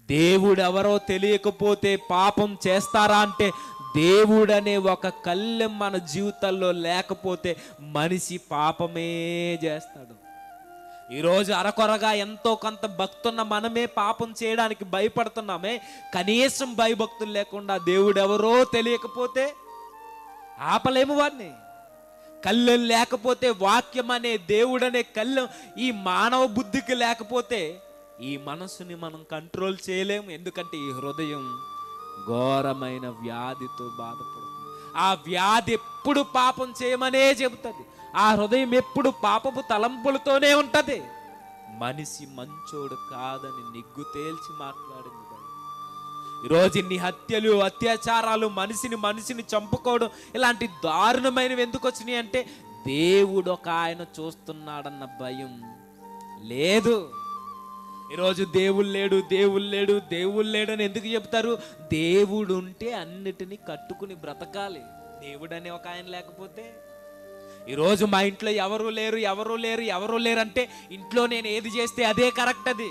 దేవుడు ఎవరో తెలియకపోతే పాపం చేస్తారా అంటే దేవుడనే ఒక కళ్ళెం మన జీవితాల్లో లేకపోతే మనిషి పాపమే చేస్తాడు ఈరోజు అరకొరగా ఎంతో కొంత భక్తున్న మనమే పాపం చేయడానికి భయపడుతున్నామే కనీసం భయభక్తులు లేకుండా దేవుడు ఎవరో తెలియకపోతే ఆపలేము వాడిని కళ్ళెం లేకపోతే వాక్యం అనే దేవుడనే కళ్ళెం ఈ మానవ బుద్ధికి లేకపోతే ఈ మనసుని మనం కంట్రోల్ చేయలేము ఎందుకంటే ఈ హృదయం ఘోరమైన వ్యాధితో బాధపడుతుంది ఆ వ్యాధి ఎప్పుడు పాపం చేయమనే చెబుతుంది ఆ హృదయం ఎప్పుడు పాపపు తలంపులతోనే ఉంటది మనిషి మంచోడు కాదని నిగ్గు తేల్చి మాట్లాడింది బైబిల్. ఈరోజు ఇన్ని హత్యలు అత్యాచారాలు మనిషిని మనిషిని చంపుకోవడం ఇలాంటి దారుణమైనవి ఎందుకు వచ్చినాయి అంటే దేవుడు ఒక ఆయన చూస్తున్నాడన్న భయం లేదు ఈరోజు దేవుడు లేడు దేవుడు లేడు దేవుడు లేడు అని ఎందుకు చెప్తారు దేవుడు ఉంటే అన్నిటినీ కట్టుకుని బ్రతకాలి దేవుడు అనే ఒక ఆయన లేకపోతే ఈరోజు మా ఇంట్లో ఎవరు లేరు ఎవరు లేరు ఎవరు లేరు అంటే ఇంట్లో నేను ఏది చేస్తే అదే కరెక్ట్ అది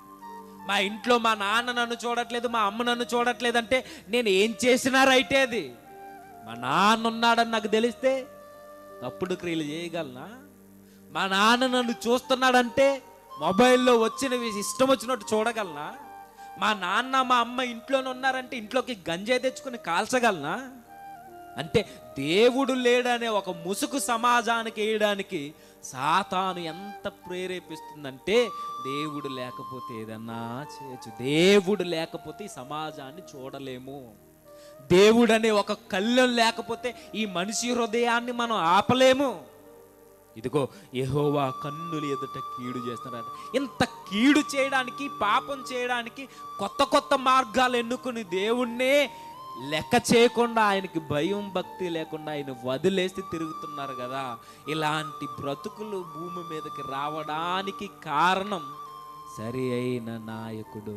మా ఇంట్లో మా నాన్న నన్ను చూడట్లేదు మా అమ్మ నన్ను చూడట్లేదు అంటే నేను ఏం చేసినా రైటే అది మా నాన్న ఉన్నాడని నాకు తెలిస్తే తప్పుడు క్రియలు చేయగలనా మా నాన్న నన్ను చూస్తున్నాడంటే మొబైల్లో వచ్చినవి ఇష్టం వచ్చినట్టు చూడగలనా మా నాన్న మా అమ్మ ఇంట్లోనే ఉన్నారంటే ఇంట్లోకి గంజాయి తెచ్చుకొని కాల్చగలనా అంటే దేవుడు లేడనే ఒక ముసుగు సమాజానికి వేయడానికి సాతాను ఎంత ప్రేరేపిస్తుందంటే దేవుడు లేకపోతే ఏదన్నా చేయొచ్చు దేవుడు లేకపోతే ఈ సమాజాన్ని చూడలేము దేవుడు అనే ఒక కళ్ళం లేకపోతే ఈ మనిషి హృదయాన్ని మనం ఆపలేము ఇదిగో యెహోవా కన్నులు ఎదుట కీడు చేస్తున్నాడు ఇంత కీడు చేయడానికి పాపం చేయడానికి కొత్త కొత్త మార్గాలు ఎన్నుకుని దేవుణ్ణే లెక్క చేయకుండా ఆయనకి భయం భక్తి లేకుండా ఆయన వదిలేసి తిరుగుతున్నారు కదా ఇలాంటి బ్రతుకులు భూమి మీదకి రావడానికి కారణం సరి అయిన నాయకుడు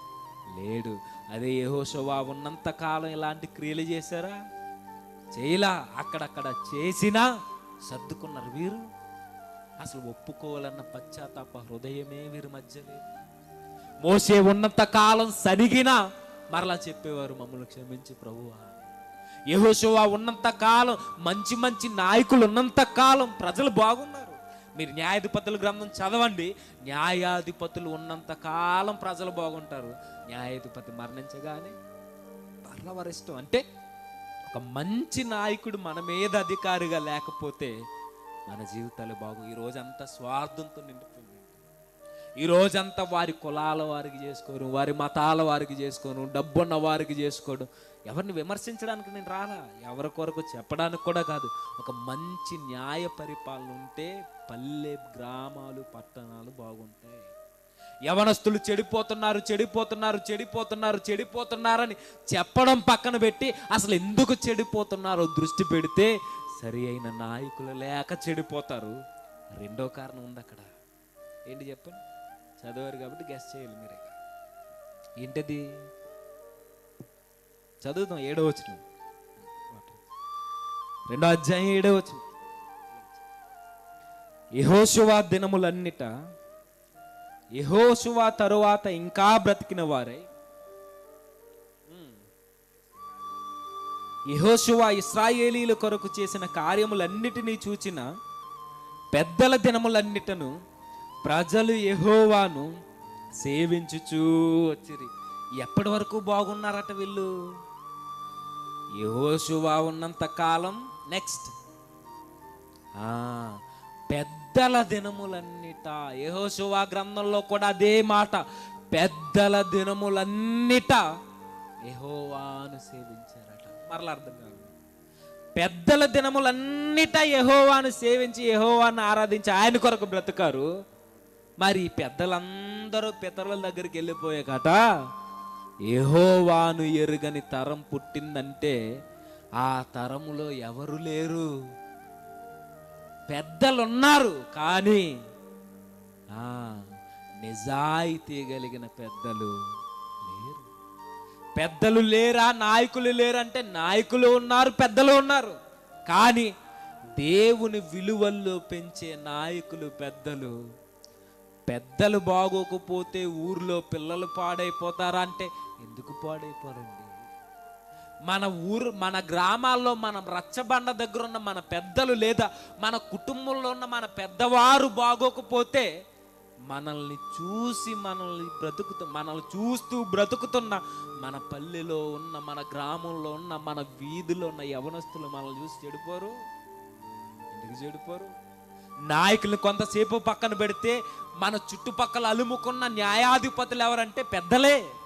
లేడు అదే యెహోషువ ఉన్నంత కాలం ఇలాంటి క్రియలు చేశారా చేయలా అక్కడక్కడ చేసినా సర్దుకున్నారు వీరు అసలు ఒప్పుకోవాలన్న పశ్చాత్తాప హృదయమే వీరి మధ్య లేదు మోసే ఉన్నంత కాలం సరిగినా మరలా చెప్పేవారు మమ్మల్ని క్షమించి ప్రభువా యెహోషువ ఉన్నంత కాలం మంచి మంచి నాయకులు ఉన్నంత కాలం ప్రజలు బాగున్నారు మీరు న్యాయాధిపతుల గ్రంథం చదవండి న్యాయాధిపతులు ఉన్నంత కాలం ప్రజలు బాగుంటారు న్యాయాధిపతి మరణించగానే మరలా వారి ఇష్టం అంటే ఒక మంచి నాయకుడు మన మీద అధికారిగా లేకపోతే మన జీవితాలు బాగు ఈ రోజంతా స్వార్థంతో నిండిపోయింది ఈ రోజంతా వారి కులాల వారికి చేసుకోరు వారి మతాల వారికి చేసుకోను డబ్బున్న వారికి చేసుకోడు ఎవరిని విమర్శించడానికి నేను రాలా ఎవరి కొరకు చెప్పడానికి కూడా కాదు ఒక మంచి న్యాయ పరిపాలన ఉంటే పల్లె గ్రామాలు పట్టణాలు బాగుంటాయి యవనస్తులు చెడిపోతున్నారు చెడిపోతున్నారు చెడిపోతున్నారు చెడిపోతున్నారని చెప్పడం పక్కన పెట్టి అసలు ఎందుకు చెడిపోతున్నారో దృష్టి పెడితే సరి అయిన నాయకులు లేక చెడిపోతారు రెండో కారణం ఉంది అక్కడ ఏంటి చెప్పండి చదివారు కాబట్టి గెస్ట్ చేయాలి మీరు ఇక. ఏంటది చదువుతాం ఏడో వచ్చిన రెండో అధ్యాయం ఏడో వచ్చిన యహోశువా దినములన్నిట యహోశువా తరువాత ఇంకా బ్రతికిన వారై యహోశువా ఇస్రాయేలీల కొరకు చేసిన కార్యములన్నిటినీ చూచిన పెద్దల దినములన్నిటను ప్రజలు యెహోవాను సేవించుచూ వచ్చిరి ఎప్పటి వరకు బాగున్నారట వీళ్ళు యెహోషువా ఉన్నంత కాలం నెక్స్ట్ ఆ పెద్దల దినములన్నిట యెహోషువా గ్రంథంలో కూడా అదే మాట పెద్దల దినములన్నిట యెహోవాను సేవించారట మరలా అర్థం కాదు పెద్దల దినములన్నిట యెహోవాను సేవించి యెహోవాను ఆరాధించి ఆయన కొరకు బ్రతుకారు మరి ఈ పెద్దలందరూ పితరుల దగ్గరికి వెళ్ళిపోయాకట యెహోవాను ఎరుగని తరం పుట్టిందంటే ఆ తరములో ఎవరు లేరు పెద్దలున్నారు కానీ ఆ నిజాయితీ కలిగిన పెద్దలు లేరు పెద్దలు లేరా నాయకులు లేరంటే నాయకులు ఉన్నారు పెద్దలు ఉన్నారు కానీ దేవుని విలువల్లో పెంచే నాయకులు పెద్దలు పెద్దలు బాగోకపోతే ఊర్లో పిల్లలు పాడైపోతారా అంటే ఎందుకు పాడైపోరండి మన ఊరు మన గ్రామాల్లో మనం రచ్చబండ దగ్గర ఉన్న మన పెద్దలు లేదా మన కుటుంబంలో ఉన్న మన పెద్దవారు బాగోకపోతే మనల్ని చూసి మనల్ని బ్రతుకుతూ మనల్ని చూస్తూ బ్రతుకుతున్న మన పల్లెలో ఉన్న మన గ్రామంలో ఉన్న మన వీధిలో ఉన్న యవనస్తులు మనల్ని చూసి చెడిపోరు ఎందుకు చెడిపోరు నాయకులు కొంతసేపు పక్కన పెడితే మన చుట్టుపక్కల అలుముకున్న న్యాయాధిపతులు ఎవరంటే పెద్దలే